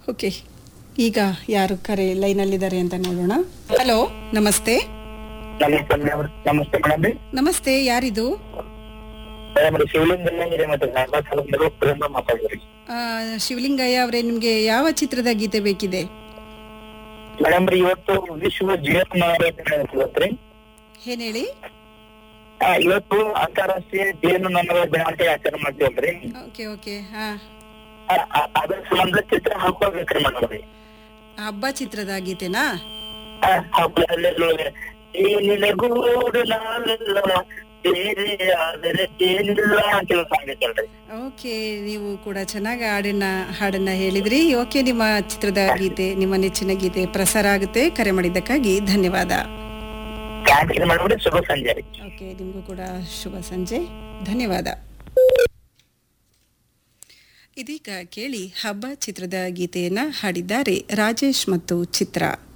okay ಈಗ ಯಾರು ಕರೆ ಲೈನಲ್ಲಿದ್ದಾರೆ ಅಂತ ನೋಡೋಣ ಹಲೋ ನಮಸ್ತೆ ನಮಸ್ತೆ ಮೇಡಮ್ ನಮಸ್ತೆ ಮೇಡಮ್ ರೀ ನಮಸ್ತೆ ಯಾರಿದು ಮೇಡಮ್ ರೀ ಶಿವಲಿಂಗಲ್ಲ ಇದೆ ಮತ್ತೆ ನಾಲ್ಕು ಸಾವಿರ ಪ್ರೇಮ ಮಾತಾಡಿದ್ರಿ ಆ, ಶಿವಲಿಂಗಯ್ಯ ಅವರೇ ನಿಮಗೆ ಯಾವ ಚಿತ್ರದ ಗೀತೆ ಬೇಕಿದೆ ಮೇಡಮ್ ರೀ ಇವತ್ತು ವಿಶ್ವ ಜೀವನ ಇವತ್ತು ರೀ ಏನ್ ಹೇಳಿ ಆ, ಇವತ್ತು ಅಂತಾರಾಷ್ಟ್ರೀಯ ಜೇನು ನೊಣಗಳ ದಿನಾಂಕ ಆಚರಣೆ ಮಾಡ್ತೀವಲ್ರಿ ಓಕೆ ಓಕೆ ಹಾ ಆ, ಆ, ಅದ್ರ ಸಂಬಂಧ ಚಿತ್ರ ಹಾಕೋಬೇಕ್ರಿ ಮೇಡಮ್ ರೀ ಹಬ್ಬ ಚಿತ್ರದ ಗೀತೆನಾ ಆ, ಹಬ್ಬದಲ್ಲಿ ಏನಿಲ್ಲ ಗೂಡು ನಾವೆಲ್ಲ ಬೇರೆ ಆದರೆ ಏನಿಲ್ಲ ಅಂತ ಹೇಳಿ ಸಾಂಗ್ ಐತಲ್ರಿ ಓಕೆ ನೀವು ಕೂಡ ಚೆನ್ನಾಗಿ ಹಾಡಿನ ಹಾಡನ್ನ ಹೇಳಿದ್ರಿ ಓಕೆ ನಿಮ್ಮ ಚಿತ್ರದ ಗೀತೆ ನಿಮ್ಮ ನೆಚ್ಚಿನ ಗೀತೆ ಪ್ರಸಾರ ಆಗುತ್ತೆ ಕರೆ ಮಾಡಿದ್ದಕ್ಕಾಗಿ ಧನ್ಯವಾದ ಥ್ಯಾಂಕ್ಸ್ ಮೇಡಮ್ ರೀ ಶುಭ ಸಂಜೆ ರೀ ಓಕೆ ನಿಮಗೂ ಕೂಡ ಶುಭ ಸಂಜೆ ಧನ್ಯವಾದ ಇದೀಗ ಕೇಳಿ ಹಬ್ಬ ಚಿತ್ರದ ಗೀತೆಯನ್ನ ಹಾಡಿದ್ದಾರೆ ರಾಜೇಶ್ ಮತ್ತು ಚಿತ್ರ